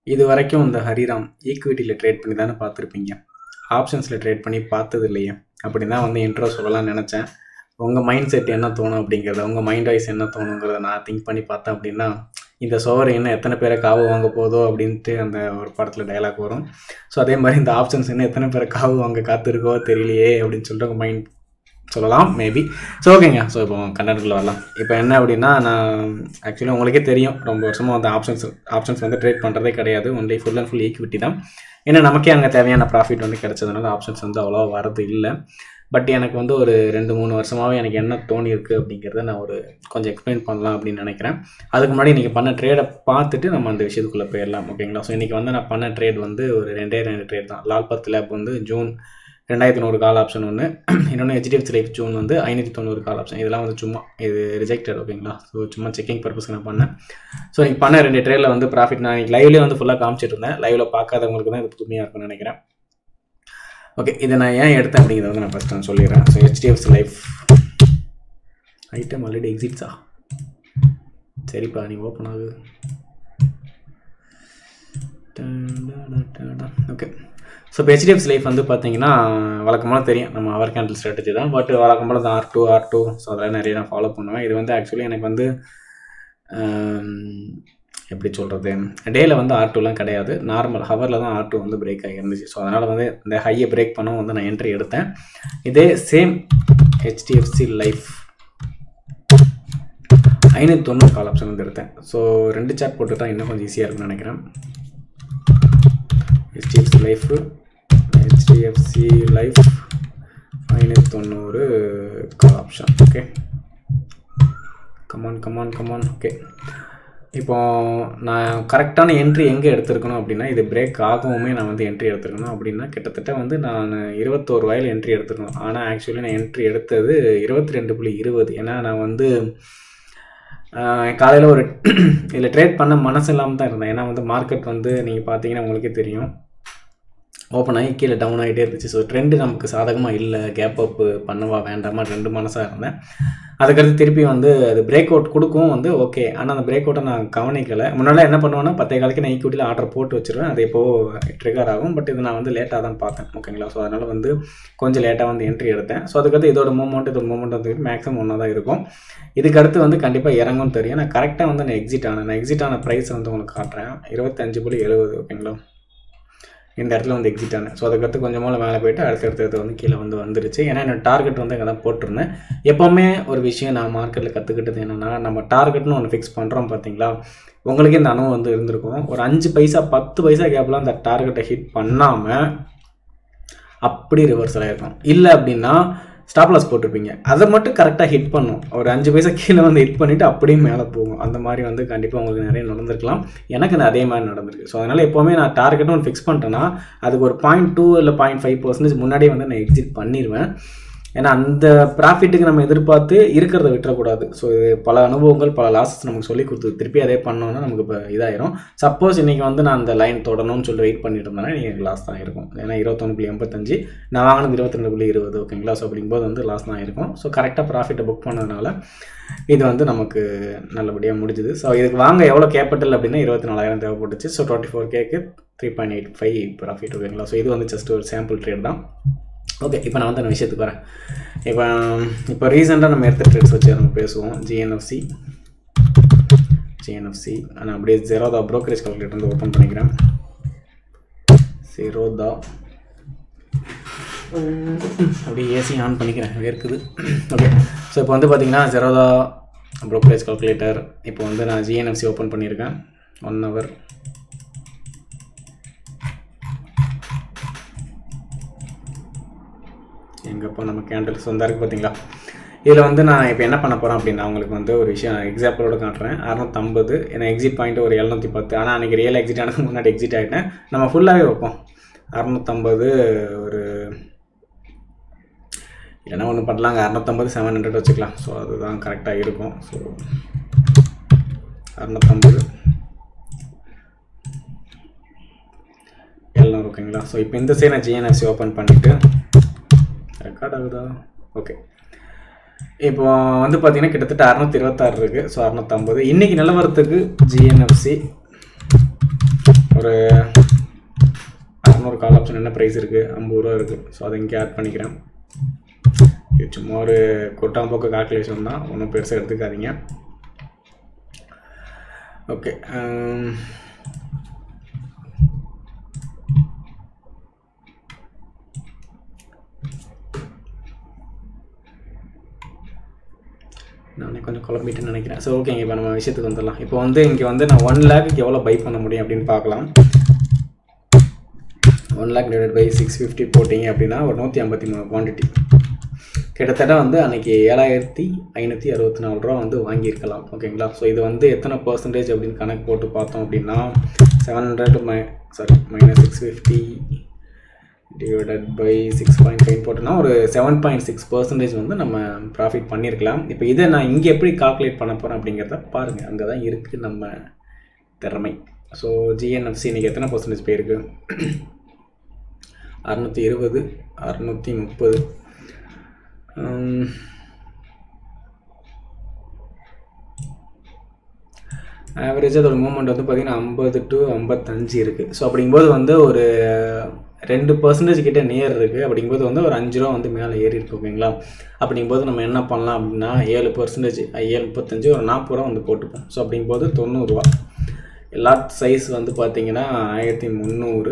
இது வரைக்கும் இந்த ஹரிராம் ஈக்விட்டியில் ட்ரேட் பண்ணி தானே பார்த்துருப்பீங்க ஆப்ஷன்ஸில் ட்ரேட் பண்ணி பார்த்தது இல்லையே அப்படி தான் வந்து இன்ட்ரோ சொல்லலாம்னு நினச்சேன் உங்கள் மைண்ட் செட் என்ன தோணும் அப்படிங்கிறத உங்கள் மைண்ட் வாய்ஸ் என்ன தோணுங்கிறத நான் திங்க் பண்ணி பார்த்தேன் அப்படின்னா இந்த சோவர் இன்னும் எத்தனை பேரை காவு வாங்க போதோ அப்படின்ட்டு அந்த ஒரு படத்தில் டைலாக் வரும் ஸோ அதே மாதிரி இந்த ஆப்ஷன்ஸ் இன்னும் எத்தனை பேரை காவு வாங்க காத்திருக்கோ தெரியலையே அப்படின்னு சொல்லிட்டு உங்கள் மைண்ட் சொல்லலாம் மேபி ஸோ ஓகேங்க ஸோ இப்போ கண்டென்ட்குள்ளே வரலாம் இப்போ என்ன அப்படின்னா நான் ஆக்சுவலி உங்களுக்கே தெரியும் ரொம்ப வருஷமாக வந்து ஆப்ஷன்ஸ் ஆப்ஷன்ஸ் வந்து ட்ரேட் பண்ணுறதே கிடையாது only full and full equity தான் ஏன்னா நமக்கே அங்கே தேவையான ப்ராஃபிட் வந்து கிடைச்சதுனால ஆப்ஷன்ஸ் வந்து அவ்வளோவா வரது இல்லை பட் எனக்கு வந்து ஒரு ரெண்டு மூணு வருஷமாகவே எனக்கு என்ன தோணி இருக்குது அப்படிங்கிறத நான் ஒரு கொஞ்சம் எக்ஸ்பிளைன் பண்ணலாம் அப்படின்னு நினைக்கிறேன் அதுக்கு முன்னாடி இன்றைக்கி பண்ண ட்ரேடை பார்த்துட்டு நம்ம அந்த விஷயத்துக்குள்ளே போயிடலாம் ஓகேங்களா ஸோ இன்றைக்கி வந்து நான் பண்ண ட்ரேட் வந்து ஒரு ரெண்டே ரெண்டு ட்ரேட் தான் லால் பத் லேப் வந்து ஜூன் ரெண்டாயிரத்தி நூறு கால் ஆப்ஷன் ஒன்று இன்னொன்று ஹெச்டிஎஃப்சி லைஃப் ஜூன் வந்து ஐநூற்றி தொண்ணூறு கால் ஆப்ஷன் இதெல்லாம் வந்து சும்மா இது ரிஜெக்டட் ஓகேங்களா ஸோ சும்மா செக்கிங் பர்பஸ்க்கு நான் பண்ணேன் ஸோ நீங்கள் பண்ண ரெண்டு ட்ரேடில் வந்து ப்ராஃபிட் நான் இன்னைக்கு லைவ்லேயே வந்து ஃபுல்லாக காமிச்சிட்டு இருந்தேன் லைவில் பார்க்காதவங்களுக்கு தான் இது புதுமையாக இருக்கும்னு நினைக்கிறேன் ஓகே இதை நான் ஏன் எடுத்தேன் அப்படிங்கிறத வந்து நான் ஃபஸ்ட் நான் சொல்லிடுறேன் so HDFC life item already எக்ஸிட்ஸா சரிப்பா நீ ஓப்பன் ஆகுது ஓகே ஸோ இப்போ ஹெச்டிஎஃப்சி லைஃப் வந்து பார்த்தீங்கன்னா வழக்கமாக தெரியும் நம்ம அவர் கேண்டில் ஸ்ட்ராட்டஜி தான் பட் வழக்கம் போல் R to R to so அதெல்லாம் நிறைய நான் ஃபாலோ பண்ணுவேன் இது வந்து ஆக்சுவலி எனக்கு வந்து எப்படி சொல்கிறது டேயில் வந்து ஆர் டூலாம் கிடையாது நார்மல் ஹவரில் தான் ஆர் டூ வந்து பிரேக் ஆகி இருந்துச்சு ஸோ அதனால் வந்து இந்த ஹையை பிரேக் பண்ணவும் வந்து நான் என்ட்ரி எடுத்தேன் இதே சேம் ஹெச்டிஎஃப்சி லைஃப் ஐநூற்றி தொண்ணூறு கால் ஆப்ஷன் வந்து எடுத்தேன் ஸோ ரெண்டு சார்ட் போட்டுட்டா இன்னும் கொஞ்சம் ஈஸியாக இருக்கும்னு நினைக்கிறேன் ஹெச்டிஎஃப்சி லைஃப் ஹெச்டிஎஃப்சி லைஃப் ஐநூற்றி தொண்ணூறு call option okay come on come on come on okay இப்போ நான் கரெக்டான என்ட்ரி எங்கே எடுத்திருக்கணும் அப்படின்னா இது பிரேக் ஆகவுமே நான் வந்து என்ட்ரி எடுத்துருக்கணும் அப்படின்னா கிட்டத்தட்ட வந்து நான் இருபத்தோரு வயல் என்ட்ரி எடுத்துருக்கணும் ஆனால் ஆக்சுவலி நான் என்ட்ரி எடுத்தது இருபத்தி ரெண்டு புள்ளி இருபது ஏன்னா நான் வந்து காலையில் ஒரு இதில் ட்ரேட் பண்ண மனசு இல்லாமல் தான் இருந்தேன் ஏன்னா வந்து மார்க்கெட் வந்து நீங்கள் பார்த்தீங்கன்னா உங்களுக்கே தெரியும் ஓப்பன் ஆகி கீழே டவுன் ஆகிட்டே இருந்துச்சு ஸோ ட்ரெண்டு நமக்கு சாதகமாக இல்லை கேப் அப் பண்ணவா வேண்டாமா ரெண்டு மனசாக இருந்தேன் அதுக்கடுத்து திருப்பி வந்து அது பிரேக் அவுட் கொடுக்கும் வந்து ஓகே ஆனால் அந்த பிரேக் அவுட்டை நான் கவனிக்கலை முன்னாடி என்ன பண்ணுவேன்னா பத்தே காலைக்கு நான் ஈக்குவிட்டியில் ஆர்டர் போட்டு வச்சுருவேன் அது இப்போது ட்ரிகர் ஆகும் பட் இது நான் வந்து லேட்டாக தான் பார்த்தேன் ஓகேங்களா ஸோ அதனால் வந்து கொஞ்சம் லேட்டாக வந்து என்ட்ரி எடுத்தேன் ஸோ அதுக்கடுத்து இதோட மூமெண்ட் இதோட மூமெண்ட் வந்து மேக்ஸிமம் ஒன்றா தான் இருக்கும் இதுக்கடுத்து வந்து கண்டிப்பாக இறங்கும்னு தெரியும் நான் கரெக்டாக வந்து நான் எக்ஸிட் ஆனேன் நான் எக்ஸிட் ஆன ப்ரைஸ் வந்து உங்களுக்கு காட்டுறேன் இருபத்தஞ்சு புள்ளி எழுபது ஓகேங்களா இந்த இடத்துல வந்து எக்ஸிட் ஆனேன் ஸோ அதுக்கடுத்து கொஞ்சமாக மேலே போயிட்டு அடுத்தடுத்து வந்து கீழே வந்து வந்துருச்சு ஏன்னா என்னோட டார்கெட் வந்து அங்கே தான் போட்டிருந்தேன் எப்போவுமே ஒரு விஷயம் நான் மார்க்கெட்டில் கற்றுக்கிட்டது என்னென்னா நம்ம டார்கெட்னு ஒன்று ஃபிக்ஸ் பண்ணுறோம் பார்த்தீங்களா உங்களுக்கே இந்த அனுபவம் வந்து இருந்திருக்கும் ஒரு அஞ்சு பைசா பத்து பைசா கேப்லாம் அந்த டார்கெட்டை ஹிட் பண்ணாமல் அப்படி ரிவர்சல் ஆகிருக்கும் இல்லை அப்படின்னா ஸ்டாப் லாஸ் போட்டிருப்பீங்க அதை மட்டும் கரெக்டாக ஹிட் பண்ணும் ஒரு அஞ்சு பைசா கீழே வந்து ஹிட் பண்ணிவிட்டு அப்படியே மேலே போகும் அந்த மாதிரி வந்து கண்டிப்பாக உங்களுக்கு நிறைய நடந்திருக்கலாம் எனக்கு அதே மாதிரி நடந்திருக்கு ஸோ அதனால் எப்போவுமே நான் டார்கெட்டும் ஒன்று ஃபிக்ஸ் பண்ணிட்டேன்னா அதுக்கு ஒரு பாயிண்ட் டூ இல்லை பாயிண்ட் ஃபைவ் பர்சன்டேஜ் முன்னாடியே வந்து நான் எக்ஸிட் பண்ணிடுவேன் ஏன்னா அந்த ப்ராஃபிட்டுக்கு நம்ம எதிர்பார்த்து இருக்கிறத விட்டுறக்கூடாது ஸோ இது பல அனுபவங்கள் பல லாஸஸ் நமக்கு சொல்லி கொடுத்து திருப்பி அதே பண்ணோன்னா நமக்கு இப்போ இதாயிரும் சப்போஸ் இன்றைக்கி வந்து நான் அந்த லைன் தொடணும்னு சொல்லி வெயிட் பண்ணிட்டு இருந்தேன்னா எனக்கு லாஸ் தான் இருக்கும் ஏன்னா இருபத்தொன்று புள்ளி எண்பத்தஞ்சு நான் வாங்கினது இருபத்தி ரெண்டு புள்ளி இருபது ஓகேங்களா ஸோ அப்படிங்கும்போது வந்து லாஸ் தான் இருக்கும் ஸோ கரெக்டாக ப்ராஃபிட்டை புக் பண்ணதுனால இது வந்து நமக்கு நல்லபடியாக முடிஞ்சுது ஸோ இதுக்கு வாங்க எவ்வளோ கேபிட்டல் அப்படின்னா இருபத்தி நாலாயிரம் தேவைப்பட்டுச்சு ஸோ டுவெண்ட்டி ஃபோர் கேக்கு three point eight five profit ஓகேங்களா ஸோ இது வந்து ஜஸ்ட் ஒரு சாம்பிள் ட்ரேட் தான் ஓகே இப்போ நான் வந்து அந்த விஷயத்துக்கு வரேன் இப்போ இப்போ ரீசெண்டாக நம்ம எடுத்த ட்ரேட்ஸ் வச்சு நம்ம பேசுவோம் ஜிஎன்எஃப்சி ஜிஎன்எஃப்சி நான் அப்படியே ஜெரோதா ப்ரோக்கரேஜ் கால்குலேட்டர் வந்து ஓப்பன் பண்ணிக்கிறேன் ஜெரோதா அப்படியே ஏசி ஆன் பண்ணிக்கிறேன் வேர்க்குது ஓகே ஸோ இப்போ வந்து பார்த்தீங்கன்னா ஜெரோதா ப்ரோக்கரேஜ் கால்குலேட்டர் இப்போ வந்து நான் ஜிஎன்எஃப்சி ஓப்பன் பண்ணியிருக்கேன் ஒன் ஹவர் எங்கப்போ நம்ம கேண்டில்ஸ் வந்தா இருக்குது பார்த்தீங்களா இதில் வந்து நான் இப்போ என்ன பண்ண போகிறேன் அப்படின்னா உங்களுக்கு வந்து ஒரு விஷயம் எக்ஸாம்பிளோட காட்டுறேன் அறநூற்றம்பது ஏன்னா எக்ஸிட் பாயிண்ட் ஒரு எழுநூற்றி பத்து ஆனால் அன்றைக்கி ரியல் எக்ஸிட் ஆனதுக்கு முன்னாடி எக்ஸிட் ஆகிட்டேன் நம்ம ஃபுல்லாகவே வைப்போம் அறநூற்றம்பது ஒரு இல்லைன்னா ஒன்று பண்ணலாங்க அறநூற்றம்பது செவன் ஹண்ட்ரட் வச்சுக்கலாம் ஸோ அதுதான் கரெக்டாக இருக்கும் ஸோ அறநூற்றம்பது எழுநூறு ஓகேங்களா ஸோ இப்போ இந்த சைடு நான் ஜிஎன்எஃப்சி ஓப்பன் பண்ணிவிட்டு ரெக்கார்ட் ஆகுதா ஓகே இப்போ வந்து பார்த்தீங்கன்னா கிட்டத்தட்ட அறநூற்றி இருபத்தாறு இருக்குது ஸோ அறநூற்றம்பது இன்றைக்கி நிலவரத்துக்கு ஜிஎன்எஃப்சி ஒரு அறநூறு கால் ஆப்ஷன் என்ன ப்ரைஸ் இருக்குது ஐம்பது ரூபா இருக்குது ஸோ அதை இங்கே ஆட் பண்ணிக்கிறேன் இது சும்மா ஒரு கொட்டாம்போக்கு கால்குலேஷன் தான் ஒன்றும் பெருசாக எடுத்துக்காதீங்க ஓகே நானே கொஞ்சம் குழம்பிட்டேன்னு நினைக்கிறேன் ஸோ ஓகேங்க இப்போ நம்ம விஷயத்துக்கு வந்துடலாம் இப்போ வந்து இங்கே வந்து நான் ஒன் லேக்குக்கு எவ்வளோ பை பண்ண முடியும் அப்படின்னு பார்க்கலாம் one lakh divide by six fifty போட்டிங்க அப்படின்னா ஒரு நூற்றி ஐம்பத்தி மூணு குவான்டிட்டி கிட்டத்தட்ட வந்து அன்றைக்கி ஏழாயிரத்தி ஐநூற்றி அறுபத்தி நாலு ரூபா வந்து வாங்கியிருக்கலாம் ஓகேங்களா ஸோ இது வந்து எத்தனை பர்சன்டேஜ் அப்படின்னு கணக்கு போட்டு பார்த்தோம் அப்படின்னா seven hundred my sorry minus six fifty divided by six point five போட்டோன்னா ஒரு செவன் பாயிண்ட் சிக்ஸ் பர்சன்டேஜ் வந்து நம்ம ப்ராஃபிட் பண்ணியிருக்கலாம் இப்போ இதை நான் இங்கே எப்படி கால்குலேட் பண்ண போகிறேன் அப்படிங்கிறத பாருங்கள் அங்கே தான் இருக்குது நம்ம திறமை ஸோ ஜிஎன்எஃப்சி இன்றைக்கி எத்தனை பர்சன்டேஜ் போயிருக்கு அறநூற்றி இருபது அறநூற்றி முப்பது ஆவரேஜாக அதோட மூமெண்ட் வந்து பார்த்திங்கன்னா ஐம்பது டு ஐம்பத்தஞ்சு இருக்குது ஸோ அப்படிங்கும்போது வந்து ஒரு ரெண்டு பர்சன்டேஜ் கிட்ட நியர் இருக்குது அப்படிங்கும்போது வந்து ஒரு அஞ்சு ரூபா வந்து மேலே ஏறி இருக்கு ஓகேங்களா அப்படிங்கும்போது நம்ம என்ன பண்ணலாம் அப்படின்னா ஏழு பர்சன்டேஜ் ஏழு முப்பத்தஞ்சு ஒரு நாற்பது ரூபா வந்து போட்டுப்போம் ஸோ அப்படிங்கும்போது தொண்ணூறுரூவா லாட் சைஸ் வந்து பார்த்திங்கன்னா ஆயிரத்தி முந்நூறு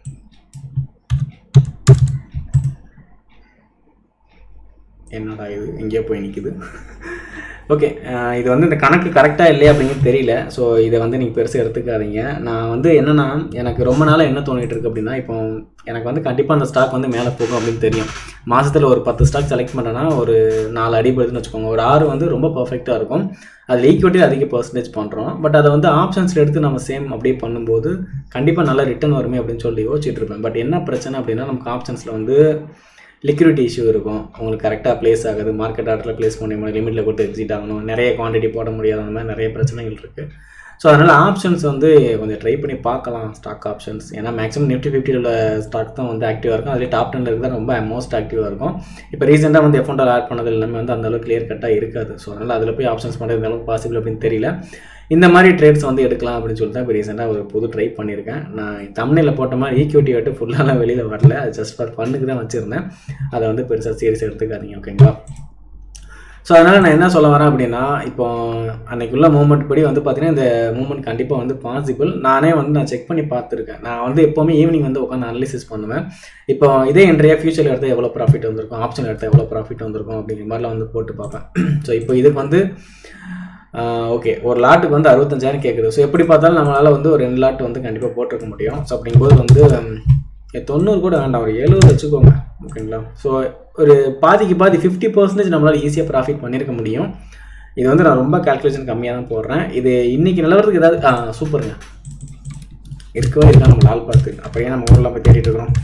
என்னடா இது எங்கேயோ போய் நிற்குது ஓகே இது வந்து இந்த கணக்கு கரெக்டாக இல்லையா அப்படிங்கிறது தெரியல ஸோ இதை வந்து நீங்கள் பெருசாக எடுத்துக்காதீங்க நான் வந்து என்னென்னா எனக்கு ரொம்ப நாளாக என்ன தோணிட்டு இருக்கு அப்படின்னா இப்போ எனக்கு வந்து கண்டிப்பாக அந்த ஸ்டாக் வந்து மேலே போகும் அப்படின்னு தெரியும் மாதத்தில் ஒரு பத்து ஸ்டாக் செலக்ட் பண்ணுறேன்னா ஒரு நாலு அடிபடுதுன்னு வச்சுக்கோங்க ஒரு ஆறு வந்து ரொம்ப பர்ஃபெக்டாக இருக்கும் அதில் ஈக்குவிட்டி அதிக பர்சன்டேஜ் பண்ணுறோம் பட் அதை வந்து ஆப்ஷன்ஸில் எடுத்து நம்ம சேம் அப்படியே பண்ணும்போது கண்டிப்பாக நல்ல ரிட்டர்ன் வருமே அப்படின்னு சொல்லி யோசிச்சுட்டு இருப்பேன் பட் என்ன பிரச்சனை அப்படின்னா நமக்கு ஆப்ஷன்ஸில் வந்து லிக்விடிட்டி இஷ்யூ இருக்கும் உங்களுக்கு கரெக்டாக ப்ளேஸ் ஆகுது மார்க்கெட் ஆர்டரில் ப்ளேஸ் பண்ண முடியும் லிமிட்டில் போட்டு எக்ஸிட் ஆகணும் நிறைய குவான்டிட்டி போட முடியாது அந்த மாதிரி நிறைய பிரச்சனைகள் இருக்குது ஸோ அதனால் ஆப்ஷன்ஸ் வந்து கொஞ்சம் ட்ரை பண்ணி பார்க்கலாம் ஸ்டாக் ஆப்ஷன்ஸ் ஏன்னா மேக்ஸிமம் நிஃப்டி ஃபிஃப்டியில் உள்ள ஸ்டாக் தான் வந்து ஆக்டிவாக இருக்கும் அதுலேயே டாப் டென்னில் இருக்கிறது ரொம்ப மோஸ்ட் ஆக்டிவாக இருக்கும் இப்போ ரீசெண்டாக வந்து எஃபோண்டில் ஆட் பண்ணது எல்லாமே வந்து அந்த அளவுக்கு கிளியர் கட்டாக இருக்காது ஸோ அதனால் அதில் போய் ஆப்ஷன்ஸ் பண்ணுறது அளவுக்கு பாசிபிள் அப்படின்னு தெரியல இந்த மாதிரி ட்ரேட்ஸ் வந்து எடுக்கலாம் அப்படின்னு சொல்லிட்டு தான் இப்போ ரீசெண்டாக ஒரு புது ட்ரை பண்ணியிருக்கேன் நான் தமிழில் போட்ட மாதிரி ஈக்விட்டி விட்டு ஃபுல்லாலாம் வெளியில் வரல அது ஜஸ்ட் ஃபார் ஃபன்னுக்கு தான் வச்சுருந்தேன் அதை வந்து பெருசாக சீரியஸ் எடுத்துக்காதீங்க ஓகேங்களா ஸோ அதனால் நான் என்ன சொல்ல வரேன் அப்படின்னா இப்போ அன்னைக்குள்ள மூமெண்ட் படி வந்து பார்த்தீங்கன்னா இந்த மூமெண்ட் கண்டிப்பாக வந்து பாசிபிள் நானே வந்து நான் செக் பண்ணி பார்த்துருக்கேன் நான் வந்து எப்போவுமே ஈவினிங் வந்து உட்காந்து அனலிசிஸ் பண்ணுவேன் இப்போ இதே இன்றைய ஃபியூச்சரில் எடுத்தால் எவ்வளோ ப்ராஃபிட் வந்திருக்கும் ஆப்ஷன் எடுத்தால் எவ்வளோ ப்ராஃபிட் வந்திருக்கும் அப்படிங்கிற மாதிரிலாம் வந்து போட்டு பார்ப்பேன் ஸோ இப்போ இதுக்கு வந்து ஓகே ஒரு லாட்டுக்கு வந்து அறுபத்தஞ்சாயிரம் கேட்குது ஸோ எப்படி பார்த்தாலும் நம்மளால் வந்து ஒரு ரெண்டு லாட் வந்து கண்டிப்பாக போட்டிருக்க முடியும் ஸோ அப்படிங்கும்போது வந்து தொண்ணூறு கூட வேண்டாம் ஒரு எழுபது வச்சுக்கோங்க ஓகேங்களா ஸோ ஒரு பாதிக்கு பாதி ஃபிஃப்டி பர்சன்டேஜ் நம்மளால் ஈஸியாக ப்ராஃபிட் பண்ணியிருக்க முடியும் இது வந்து நான் ரொம்ப கால்குலேஷன் கம்மியாக தான் போடுறேன் இது இன்றைக்கி நிலவரத்துக்கு ஏதாவது ஆ சூப்பருங்க இருக்கவே இருக்கா நம்ம லால் பார்த்து அப்படியே நம்ம ஊரில் போய் தேடிட்டு இருக்கிறோம்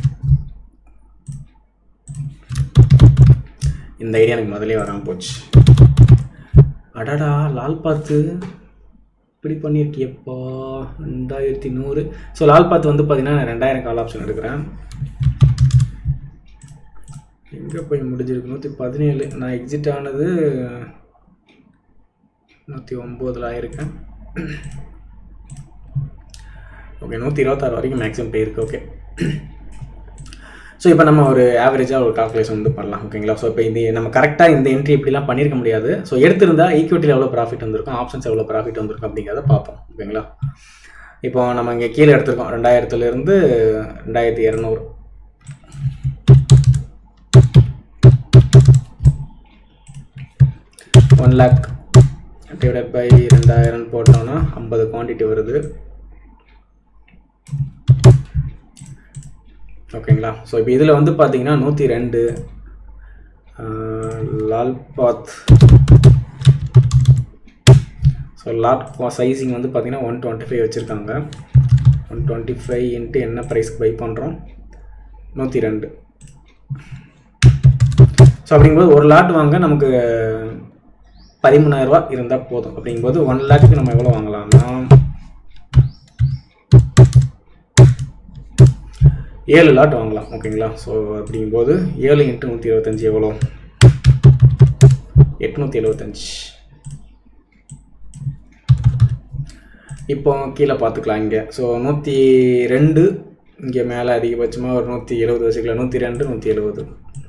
இந்த ஐடியா எனக்கு முதலே வராமல் போச்சு அடடா லால் பாத்து இப்படி பண்ணியிருக்கியப்பா ரெண்டாயிரத்தி நூறு ஸோ லால் பாத் வந்து பார்த்தீங்கன்னா நான் ரெண்டாயிரம் கால் ஆப்ஷன் எடுக்கிறேன் எங்கே போய் முடிஞ்சிருக்கு நூற்றி பதினேழு நான் எக்ஸிட் ஆனது நூற்றி ஒம்போதில் ஆயிருக்கேன் ஓகே நூற்றி இருபத்தாறு வரைக்கும் மேக்ஸிமம் போயிருக்கு ஓகே ஸோ இப்போ நம்ம ஒரு ஆவரேஜாக ஒரு கால்குலேஷன் வந்து பண்ணலாம் ஓகேங்களா ஸோ இப்போ இந்த நம்ம கரெக்டாக இந்த என்ட்ரி இப்படிலாம் பண்ணியிருக்க முடியாது ஸோ எடுத்திருந்தா ஈக்விட்டியில் எவ்வளோ ப்ராஃபிட் வந்திருக்கும் ஆப்ஷன்ஸ் எவ்வளோ ப்ராஃபிட் வந்திருக்கும் அப்படிங்கிறத பார்ப்போம் ஓகேங்களா இப்போ நம்ம இங்கே கீழே எடுத்திருக்கோம் ரெண்டாயிரத்துலேருந்து ரெண்டாயிரத்தி இரநூறு ஒன் லேக் டிவைட் பை ரெண்டாயிரம் போட்டோம்னா ஐம்பது குவான்டிட்டி வருது ஓகேங்களா ஸோ இப்போ இதில் வந்து பார்த்தீங்கன்னா நூற்றி ரெண்டு லால் பாத் ஸோ லாட் சைஸிங் வந்து பார்த்தீங்கன்னா ஒன் டுவெண்ட்டி ஃபைவ் வச்சுருக்காங்க ஒன் டுவெண்ட்டி ஃபைவ் இன்ட்டு என்ன ப்ரைஸ்க்கு பை பண்ணுறோம் நூற்றி ரெண்டு ஸோ அப்படிங்கும்போது ஒரு லாட் வாங்க நமக்கு பதிமூணாயிரரூவா இருந்தால் போதும் அப்படிங்கும்போது ஒன் லேக்குக்கு நம்ம எவ்வளோ வாங்கலாம்னா ஏழு லாட் வாங்கலாம் ஓகேங்களா ஸோ அப்படிங்கும்போது ஏழு இன்ட்டு நூற்றி இருபத்தஞ்சி எவ்வளோ எட்நூற்றி எழுபத்தஞ்சி இப்போ கீழே பார்த்துக்கலாம் இங்கே ஸோ நூற்றி ரெண்டு இங்கே மேலே அதிகபட்சமாக ஒரு நூற்றி எழுபது வச்சுக்கலாம் நூற்றி ரெண்டு நூற்றி எழுபது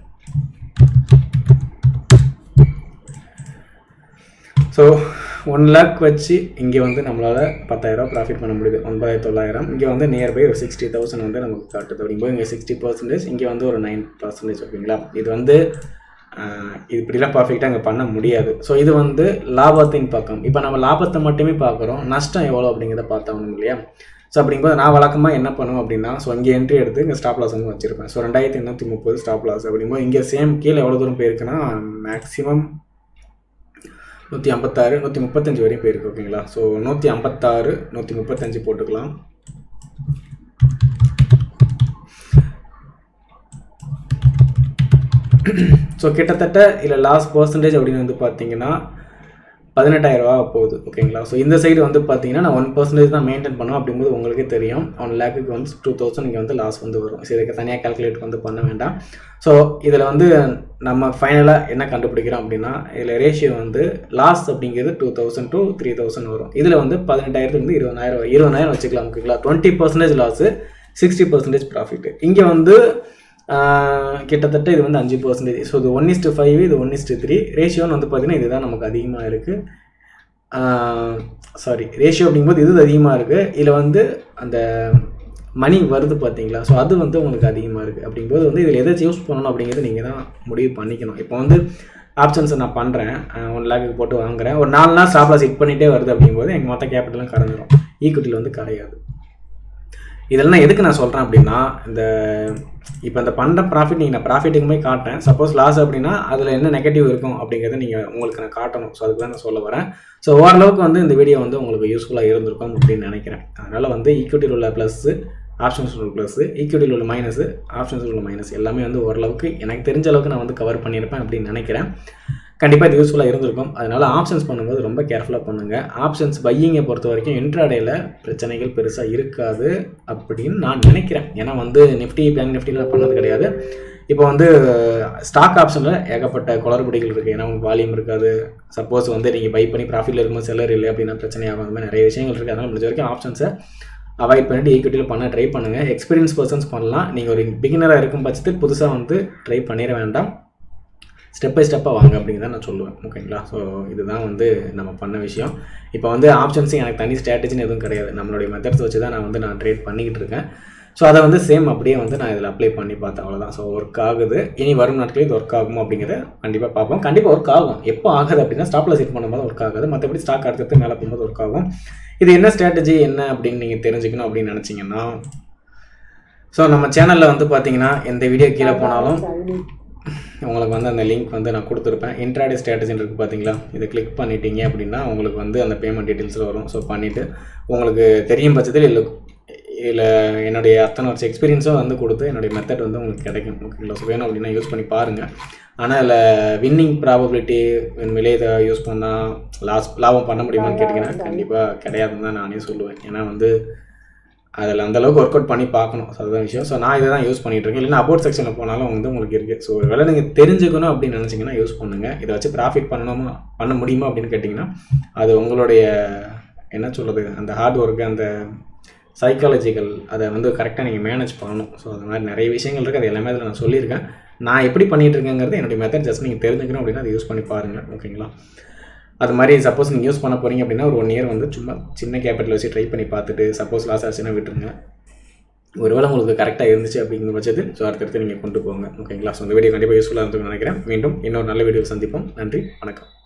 ஸோ ஒன் லேக் வச்சு இங்கே வந்து நம்மளால் பத்தாயிரம் ப்ராஃபிட் பண்ண முடியுது ஒன்பதாயிரத்தி தொள்ளாயிரம் இங்கே வந்து நியர்பை ஒரு சிக்ஸ்டி தௌசண்ட் வந்து நமக்கு காட்டுது அப்படிங்கும்போது இங்கே சிக்ஸ்டி பர்சன்டேஜ் இங்கே வந்து ஒரு நைன் பர்சன்டேஜ் ஓகேங்களா இது வந்து ஆஹ், இது இப்படிலாம் பர்ஃபெக்டாக அங்கே பண்ண முடியாது ஸோ இது வந்து லாபத்தின் பக்கம் இப்போ நம்ம லாபத்தை மட்டுமே பார்க்குறோம் நஷ்டம் எவ்வளோ அப்படிங்கிறத பார்த்தாகணும் இல்லையா ஸோ அப்படிங்கும்போது நான் வழக்கமாக என்ன பண்ணுவேன் அப்படின்னா ஸோ இங்கே என்ட்ரி எடுத்து இங்கே ஸ்டாப் லாஸ் வந்து வச்சிருப்பேன் ஸோ ரெண்டாயிரத்தி எண்ணூற்றி முப்பது ஸ்டாப் லாஸ் அப்படிங்கும்போது இங்கே சேம் கீழே எவ்வளோ தூரம் போயிருக்குன்னா மேக்ஸிமம் நூற்றி ஐம்பத்தாறு நூற்றி முப்பத்தஞ்சு வரையும் போயிருக்கு ஓகேங்களா ஸோ நூற்றி ஐம்பத்தாறு நூற்றி முப்பத்தஞ்சு போட்டுக்கலாம் ஸோ கிட்டத்தட்ட இதில் லாஸ்ட் பர்சன்டேஜ் அப்படின்னு வந்து பார்த்தீங்கன்னா பதினெட்டாயிரரூவா போகுது ஓகேங்களா ஸோ இந்த சைடு வந்து பார்த்தீங்கன்னா நான் ஒன் பர்சன்டேஜ் தான் மெயின்டைன் பண்ணுவேன் அப்படிங்கும்போது உங்களுக்கே தெரியும் ஒன் லேக்குக்கு வந்து டூ தௌசண்ட் இங்கே வந்து லாஸ் வந்து வரும் ஸோ இதுக்கு தனியாக கால்குலேட் வந்து பண்ண வேண்டாம் ஸோ இதில் வந்து நம்ம ஃபைனலாக என்ன கண்டுபிடிக்கிறோம் அப்படின்னா இதில் ரேஷியோ வந்து லாஸ் அப்படிங்கிறது two thousand to three thousand வரும் இதில் வந்து பதினெட்டாயிரத்துலேருந்து இருபதாயிரம் இருபதாயிரம் வச்சுக்கலாம் ஓகேங்களா twenty percentage loss sixty percentage profit இங்கே வந்து ஆஹ், கிட்டத்தட்ட இது வந்து அஞ்சு பர்சன்டேஜ் ஸோ இது ஒன் இஸ்ட்டு ஃபைவ் இது ஒன் இஸ்ட்டு த்ரீ ரேஷியோன்னு வந்து பார்த்தீங்கன்னா இதுதான் நமக்கு அதிகமாக இருக்குது சாரி ரேஷியோ அப்படிங்கும்போது இது அதிகமாக இருக்குது இதில் வந்து அந்த மணி வருது பார்த்தீங்களா ஸோ அது வந்து உங்களுக்கு அதிகமாக இருக்குது அப்படிங்கும்போது வந்து இதில் எதை யூஸ் பண்ணணும் அப்படிங்கிறது நீங்கள் தான் முடிவு பண்ணிக்கணும் இப்போ வந்து ஆப்ஷன்ஸை நான் பண்ணுறேன் ஒன் லேக்குக்கு போட்டு வாங்குறேன் ஒரு நாலு நாள் ஸ்டாப்லாஸ் ஹிட் பண்ணிகிட்டே வருது அப்படிங்கும்போது எங்கள் மொத்த கேபிட்டலும் கறந்துடும் ஈக்குவிட்டியில் வந்து கரையாது இதெல்லாம் எதுக்கு நான் சொல்கிறேன் அப்படின்னா இந்த இப்போ இந்த பண்ணுற ப்ராஃபிட் நீங்கள் நான் ப்ராஃபிட்டுக்கு போய் காட்டேன் சப்போஸ் லாஸ் அப்படின்னா அதில் என்ன நெகட்டிவ் இருக்கும் அப்படிங்கிறத நீங்கள் உங்களுக்கு நான் காட்டணும் ஸோ அதுக்கு தான் நான் சொல்ல வரேன் ஸோ ஓரளவுக்கு வந்து இந்த வீடியோ வந்து உங்களுக்கு யூஸ்ஃபுல்லாக இருந்திருக்கும் அப்படின்னு நினைக்கிறேன் அதனால் வந்து ஈக்விட்டியில் உள்ள ப்ளஸ்ஸு ஆப்ஷன்ஸ் உள்ள ப்ளஸ்ஸு ஈக்விட்டியில் உள்ள மைனஸு ஆப்ஷன்ஸ் உள்ள மைனஸ் எல்லாமே வந்து ஓரளவுக்கு எனக்கு தெரிஞ்ச அளவுக்கு நான் வந்து கவர் பண்ணியிருப்பேன் அப்படின்னு நினைக்கிறேன் கண்டிப்பாக இது யூஸ்ஃபுல்லாக இருந்திருக்கும் அதனால் ஆப்ஷன்ஸ் பண்ணும்போது ரொம்ப கேர்ஃபுல்லாக பண்ணுங்கள் ஆப்ஷன்ஸ் பையிங்கை பொறுத்த வரைக்கும் இன்ட்ராடேயில் பிரச்சனைகள் பெருசாக இருக்காது அப்படின்னு நான் நினைக்கிறேன் ஏன்னா வந்து நிஃப்டி பேங்க் நிஃப்டியில் பண்ணது கிடையாது இப்போ வந்து ஸ்டாக் ஆப்ஷனில் ஏகப்பட்ட குளறுபடிகள் இருக்குது ஏன்னா உங்களுக்கு வால்யூம் இருக்காது சப்போஸ் வந்து நீங்கள் பை பண்ணி ப்ராஃபிட்டில் இருக்கும்போது செல்லர் இல்லை அப்படின்னா பிரச்சனையாகும் அந்த மாதிரி நிறைய விஷயங்கள் இருக்குது அதனால் முடிஞ்ச வரைக்கும் ஆப்ஷன்ஸை அவாய்ட் பண்ணிட்டு ஈக்விட்டியில் பண்ண ட்ரை பண்ணுங்கள் எக்ஸ்பீரியன்ஸ் பர்சன்ஸ் பண்ணலாம் நீங்கள் ஒரு பிகினராக இருக்கும் பட்சத்தில் புதுசாக வந்து ட்ரை பண்ணிட வேண்டாம் ஸ்டெப் பை ஸ்டெப்பாக வாங்க அப்படின்னு தான் நான் சொல்லுவேன் ஓகேங்களா ஸோ இதுதான் வந்து நம்ம பண்ண விஷயம் இப்போ வந்து ஆப்ஷன்ஸ் எனக்கு தனி ஸ்ட்ராட்டஜின்னு எதுவும் கிடையாது நம்மளுடைய மெத்தட்ஸ் வச்சு தான் நான் வந்து நான் ட்ரேட் பண்ணிக்கிட்டு இருக்கேன் ஸோ அதை வந்து சேம் அப்படியே வந்து நான் இதில் அப்ளை பண்ணி பார்த்தேன் அவ்வளோதான் ஸோ ஒர்க் ஆகுது இனி வரும் நாட்களில் இது ஒர்க் ஆகுமோ அப்படிங்கிறத கண்டிப்பாக பார்ப்போம் கண்டிப்பாக ஒர்க் ஆகும் எப்போ ஆகுது அப்படின்னா ஸ்டாப்ல செட் பண்ணும்போது ஒர்க் ஆகாது மற்றபடி ஸ்டாக் அடுத்தது மேலே போகும்போது ஒர்க் ஆகும் இது என்ன ஸ்ட்ராட்டஜி என்ன அப்படின்னு நீங்கள் தெரிஞ்சுக்கணும் அப்படின்னு நினச்சிங்கன்னா ஸோ நம்ம சேனலில் வந்து பார்த்தீங்கன்னா எந்த வீடியோ கீழே போனாலும் உங்களுக்கு வந்து அந்த லிங்க் வந்து நான் கொடுத்துருப்பேன் இன்ட்ராடே ஸ்ட்ராட்டஜின்னு இருக்குது பார்த்தீங்களா இதை கிளிக் பண்ணிட்டீங்க அப்படின்னா உங்களுக்கு வந்து அந்த பேமெண்ட் டீட்டெயில்ஸில் வரும் ஸோ பண்ணிவிட்டு உங்களுக்கு தெரியும் பட்சத்தில் இல்லை இதில் என்னுடைய அத்தனை வருஷம் எக்ஸ்பீரியன்ஸும் வந்து கொடுத்து என்னுடைய மெத்தட் வந்து உங்களுக்கு கிடைக்கும் ஓகேங்களா ஸோ வேணும் அப்படின்னா யூஸ் பண்ணி பாருங்கள் ஆனால் இதில் வின்னிங் ப்ராபபிலிட்டி உண்மையிலே இதை யூஸ் பண்ணால் லாஸ் லாபம் பண்ண முடியுமான்னு கேட்டிங்கன்னா கண்டிப்பாக கிடையாதுன்னு தான் நானே சொல்லுவேன் ஏன்னா வந்து அதில் அந்தளவுக்கு ஒர்க் அவுட் பண்ணி பார்க்கணும் ஸோ அதுதான் விஷயம் ஸோ நான் இதை தான் யூஸ் பண்ணிட்டு இருக்கேன் இல்லைன்னா அபோட் செக்ஷனில் போனாலும் வந்து உங்களுக்கு இருக்குது ஸோ ஒருவேளை நீங்கள் தெரிஞ்சுக்கணும் அப்படின்னு நினச்சிங்கன்னா யூஸ் பண்ணுங்கள் இதை வச்சு ப்ராஃபிட் பண்ணணுமா பண்ண முடியுமா அப்படின்னு கேட்டிங்கன்னா அது உங்களுடைய என்ன சொல்கிறது அந்த ஹார்ட் ஒர்க்கு அந்த சைக்காலஜிக்கல் அதை வந்து கரெக்டாக நீங்கள் மேனேஜ் பண்ணணும் ஸோ அது மாதிரி நிறைய விஷயங்கள் இருக்குது அது எல்லாமே அதில் நான் சொல்லியிருக்கேன் நான் எப்படி பண்ணிட்டு இருக்கேங்கிறது என்னுடைய மெத்தட் ஜஸ்ட் நீங்கள் தெரிஞ்சுக்கணும் அப்படின்னா அதை யூஸ் பண்ணி பாருங்கள் ஓகேங்களா அது மாதிரி சப்போஸ் நீங்கள் யூஸ் பண்ண போகிறீங்க அப்படின்னா ஒரு ஒன் இயர் வந்து சும்மா சின்ன கேபிட்டல் வச்சு ட்ரை பண்ணி பார்த்துட்டு சப்போஸ் லாஸ் ஆச்சுன்னா விட்டுருங்க ஒருவேளை உங்களுக்கு கரெக்டாக இருந்துச்சு அப்படிங்கிற பட்சத்தில் ஸோ அடுத்தடுத்து நீங்கள் கொண்டு போங்க ஓகேங்களா ஸோ இந்த வீடியோ கண்டிப்பாக யூஸ்ஃபுல்லாக இருந்துன்னு நினைக்கிறேன் மீண்டும் இன்னொரு நல்ல வீடியோ சந்திப்போம் நன்றி வணக்கம்